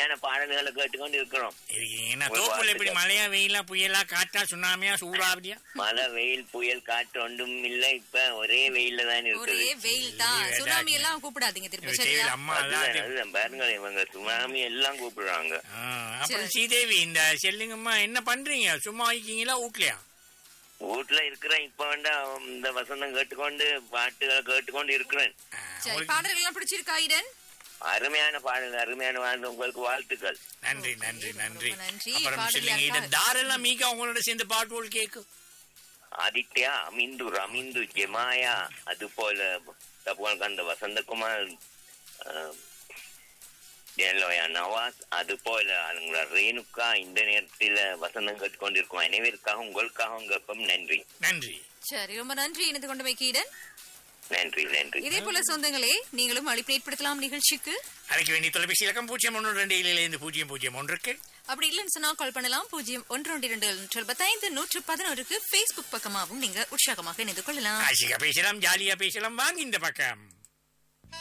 அருமையான பாடல்களை கேட்டுக்கொண்டு இருக்கிறோம் என்ன ஒரு தோப்புல வார்த்தை எப்படி கேட்க- மழையா வெயிலா புயலா காற்றா சுனாமியா சூறாவளியா மழை வெயில் புயல் காற்று ஒன்றும் இல்ல இப்ப ஒரே வெயில்ல தான் ஒரே இருக்குது வெயில் தான் வெயில் சுனாமி தான். எல்லாம் கூப்பிடாதீங்க திருப்பி தேவையில்ல, சரியா அம்மா அதுதான் எல்லாம் அதுதான் பாருங்க இவங்க சுனாமி எல்லாம் கூப்பிடுறாங்க ஆ, அப்புறம் சரி. ஸ்ரீதேவி இந்த செல்லுங்கம்மா என்ன பண்றீங்க சும்மா இருக்கீங்களா வீட்லயா வீட்டுல இருக்கிறேன் இப்ப வேண்டாம் இந்த வசந்தம் கேட்டுக்கொண்டு பாட்டுகளை கேட்டுக்கொண்டு இருக்கிறேன் ஆ, சரி உங்களுக்கு பாடல்கள் எல்லாம் பிடிச்சிருக்கா ஈடன் அருமையான பாடல் அருமையான பாடல் உங்களுக்கு வாழ்த்துக்கள் நன்றி நன்றி நன்றி ரொம்ப நன்றி. அப்புறம் பாடல் சொல்லுங்க யாருக்காக? இந்த தாரெல்லாம் மீக்கா உங்களோட சேர்ந்து பாட்டு போல் கேக்கு ஆதித்யா அமிந்து ரமிந்து ஜெமாயா அது போல தப்புகளுக்கு அந்த வசந்தகுமார் அஹ், ஜெயலலிதா நவாஸ் அது போல அவங்களோட ரேணுகா இந்த நேரத்தில் வசந்தம் கேட்டுக்கொண்டிருக்கும் அனைவருக்காக உங்களுக்காக உங்களுக்கும் நன்றி நன்றி சரி ரொம்ப நன்றி இணைந்து கொண்டமைக்கு ஈடன் நன்றி நன்றி இதே போல சொந்தங்களே நீங்களும் அழைப்பு ஏற்படுத்தலாம் நிகழ்ச்சிக்கு அழைக்க வேண்டிய தொலைபேசி இலக்கம் பூஜ்ஜியம் ஒன்று ரெண்டு ஏழிலிருந்து பூஜ்ஜியம் பூஜ்ஜியம் ஒன்றுக்கு அப்படி இல்லைன்னு சொன்னா கால் பண்ணலாம் பூஜ்ஜியம் ஒன்று ஒன்று இரண்டு நூற்று எழுபத்தைந்து நூற்று பதினோருக்கு Facebook பக்கமாகவும் நீங்க உற்சாகமாக இணைந்து கொள்ளலாம் ஆசிகா பேசலாம் ஜாலியா பேசலாம் வாங்க இந்த பக்கம்